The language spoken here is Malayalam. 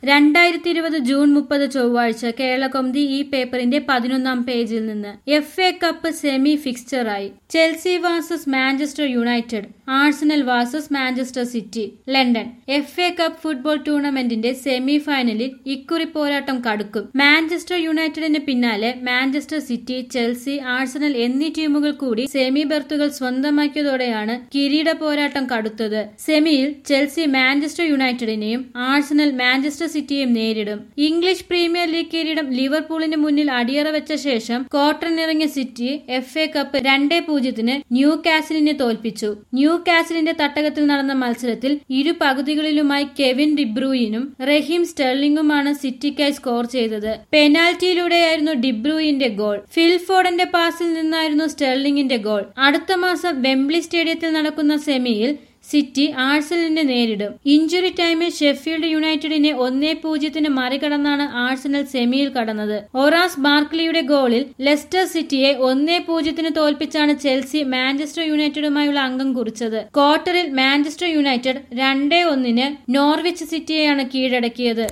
രണ്ടായിരത്തി ഇരുപത് ജൂൺ മുപ്പത് ചൊവ്വാഴ്ച കേരളകൗമുദി ഈ പേപ്പറിന്റെ പതിനൊന്നാം പേജിൽ നിന്ന് എഫ് എ കപ്പ് സെമി ഫിക്സ്ചറായി Chelsea versus Manchester United Arsenal versus Manchester City London F A cup football ടൂർണമെന്റിന്റെ സെമി ഫൈനലിൽ ഇക്കുറി പോരാട്ടം കടുക്കും മാഞ്ചസ്റ്റർ യുണൈറ്റഡിന് പിന്നാലെ മാഞ്ചസ്റ്റർ സിറ്റി ചെൽസി ആഴ്സണൽ എന്നീ ടീമുകൾ കൂടി സെമി ബെർത്തുകൾ സ്വന്തമാക്കിയതോടെയാണ് കിരീട പോരാട്ടം കടുത്തത് സെമിയിൽ ചെൽസി മാഞ്ചസ്റ്റർ യുണൈറ്റഡിനെയും ആഴ്സണൽ മാഞ്ചസ്റ്റർ സിറ്റിയെയും നേരിടും ഇംഗ്ലീഷ് പ്രീമിയർ ലീഗ് കിരീടം ലിവർപൂളിന് മുന്നിൽ അടിയറ വെച്ച ശേഷം ക്വാർട്ടറിനിറങ്ങിയ സിറ്റി എഫ് എ കപ്പ് രണ്ടേ പൂജ്യത്തിന് ന്യൂ കാസിലിനെ തോൽപ്പിച്ചു ന്യൂ കാസിലിന്റെ തട്ടകത്തിൽ നടന്ന മത്സരത്തിൽ ഇരു പകുതികളിലുമായി കെവിൻ ഡിബ്രൂയിനും റഹീം സ്റ്റെർലിംഗുമാണ് സിറ്റിക്കായി സ്കോർ ചെയ്തത് പെനാൽറ്റിയിലൂടെയായിരുന്നു ഡിബ്രൂയിന്റെ ഗോൾ ഫിൽഫോർഡന്റെ പാസിൽ നിന്നായിരുന്നു സ്റ്റെർലിംഗിന്റെ ഗോൾ അടുത്ത മാസം വെംബ്ലി സ്റ്റേഡിയത്തിൽ നടക്കുന്ന സെമിയിൽ സിറ്റി ആഴ്സണലിനെ നേരിടും ഇഞ്ചുറി ടൈമിൽ ഷെഫീൽഡ് യുണൈറ്റഡിനെ ഒന്നേ പൂജ്യത്തിന് മറികടന്നാണ് ആഴ്സണൽ സെമിയിൽ കടന്നത് ഒറാസ് ബാർക്ലിയുടെ ഗോളിൽ ലെസ്റ്റർ സിറ്റിയെ ഒന്നേ പൂജ്യത്തിന് തോൽപ്പിച്ചാണ് ചെൽസി മാഞ്ചസ്റ്റർ യുണൈറ്റഡുമായുള്ള അംഗം കുറിച്ചത് ക്വാർട്ടറിൽ മാഞ്ചസ്റ്റർ യുണൈറ്റഡ് രണ്ടേ ഒന്നിന് നോർവിച്ച് സിറ്റിയെയാണ് കീഴടക്കിയത്